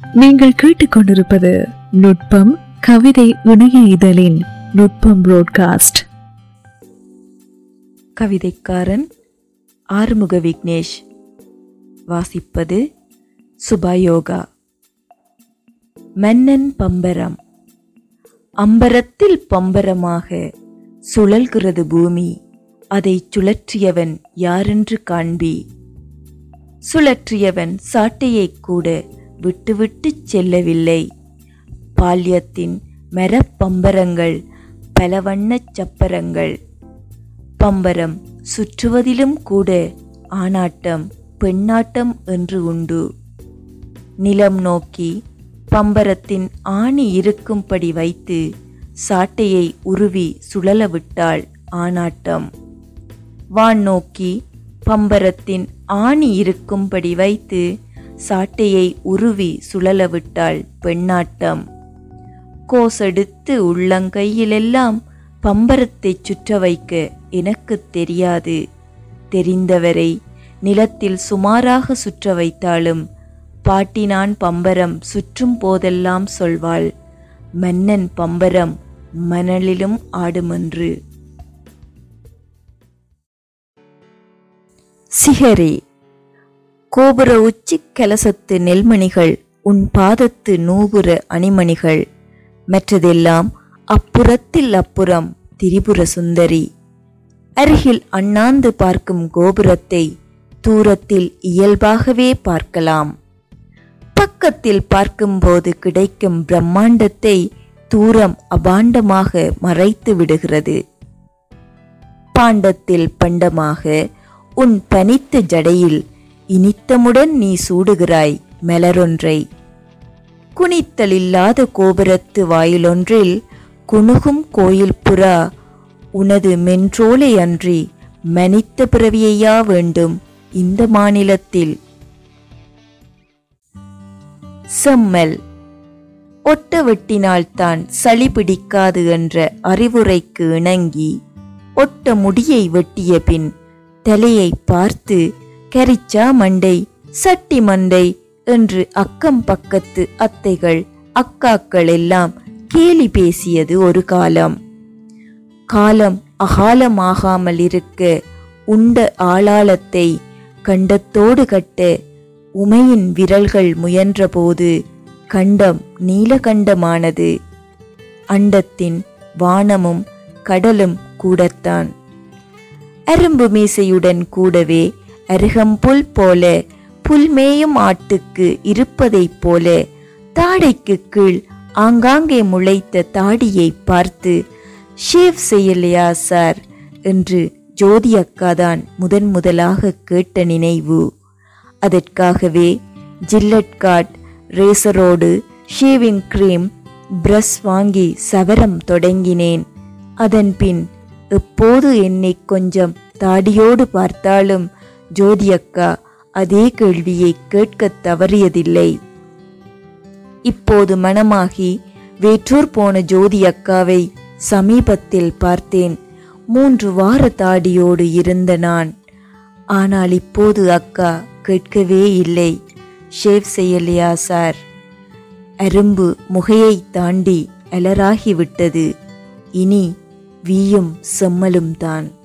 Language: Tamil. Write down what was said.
நீங்கள் கேட்டுக்கொண்டிருப்பது நுட்பம் கவிதை இணைய இதழின் நுட்பம் புரோட்காஸ்ட் கவிதைக்காரன் ஆறுமுக விக்னேஷ் வாசிப்பது சுபாயோகா மன்னன் பம்பரம் அம்பரத்தில் பம்பரமாக சுழல்கிறது பூமி அதை சுழற்றியவன் யாரென்று காண்பி சுழற்றியவன் சாட்டையைக் கூட விட்டுவிட்டுச் செல்லவில்லை பால்யத்தின் மரப்பம்பரங்கள் பல வண்ணச் சப்பரங்கள் பம்பரம் சுற்றுவதிலும் கூட ஆணாட்டம் பெண்ணாட்டம் என்று உண்டு நிலம் நோக்கி பம்பரத்தின் ஆணி இருக்கும்படி வைத்து சாட்டையை உருவி சுழல விட்டாள் ஆணாட்டம் வான் நோக்கி பம்பரத்தின் ஆணி இருக்கும்படி வைத்து சாட்டையை உருவி சுழல விட்டாள் பெண்ணாட்டம் கோசெடுத்து உள்ளங்கையிலெல்லாம் பம்பரத்தை சுற்ற வைக்க எனக்குத் தெரியாது தெரிந்தவரை நிலத்தில் சுமாராக சுற்ற வைத்தாலும் பாட்டினான் பம்பரம் சுற்றும் போதெல்லாம் சொல்வாள் மன்னன் பம்பரம் மணலிலும் ஆடுமென்று சிகரே கோபுர உச்சிக் கலசத்து நெல்மணிகள் உன் பாதத்து நூபுர அணிமணிகள் மற்றதெல்லாம் அப்புறத்தில் அப்புறம் திரிபுர சுந்தரி அருகில் அண்ணாந்து பார்க்கும் கோபுரத்தை தூரத்தில் இயல்பாகவே பார்க்கலாம் பக்கத்தில் பார்க்கும்போது கிடைக்கும் பிரம்மாண்டத்தை தூரம் அபாண்டமாக மறைத்து விடுகிறது பாண்டத்தில் பண்டமாக உன் பனித்த ஜடையில் இனித்தமுடன் நீ சூடுகிறாய் மலரொன்றை குனித்தலில்லாத கோபுரத்து வாயிலொன்றில் குணுகும் கோயில் புறா உனது மென்றோலை அன்றி மனித்த பிறவியையா வேண்டும் இந்த மாநிலத்தில் செம்மல் ஒட்ட வெட்டினால்தான் சளி பிடிக்காது என்ற அறிவுரைக்கு இணங்கி ஒட்ட முடியை வெட்டிய பின் தலையை பார்த்து கரிச்சா மண்டை சட்டி மண்டை என்று அக்கம் பக்கத்து அத்தைகள் அக்காக்கள் எல்லாம் கேலி பேசியது ஒரு காலம் காலம் அகாலமாகாமல் இருக்க உண்ட ஆளாளத்தை கண்டத்தோடு கட்ட உமையின் விரல்கள் முயன்றபோது கண்டம் நீலகண்டமானது அண்டத்தின் வானமும் கடலும் கூடத்தான் அரும்பு மீசையுடன் கூடவே அருகம்புல் போல புல்மேயும் ஆட்டுக்கு இருப்பதைப் போல தாடைக்கு கீழ் ஆங்காங்கே முளைத்த தாடியை பார்த்து ஷேவ் செய்யலையா சார் என்று ஜோதி அக்காதான் முதன் முதலாக கேட்ட நினைவு அதற்காகவே ஜில்லட் காட் ரேசரோடு ஷேவிங் கிரீம் பிரஷ் வாங்கி சவரம் தொடங்கினேன் அதன்பின் எப்போது என்னை கொஞ்சம் தாடியோடு பார்த்தாலும் ஜோதி அக்கா அதே கேள்வியை கேட்கத் தவறியதில்லை இப்போது மனமாகி வேற்றூர் போன ஜோதி அக்காவை சமீபத்தில் பார்த்தேன் மூன்று வார தாடியோடு இருந்த நான் ஆனால் இப்போது அக்கா கேட்கவே இல்லை ஷேவ் செய்யலையா சார் அரும்பு முகையை தாண்டி அலராகிவிட்டது இனி வீயும் செம்மலும் தான்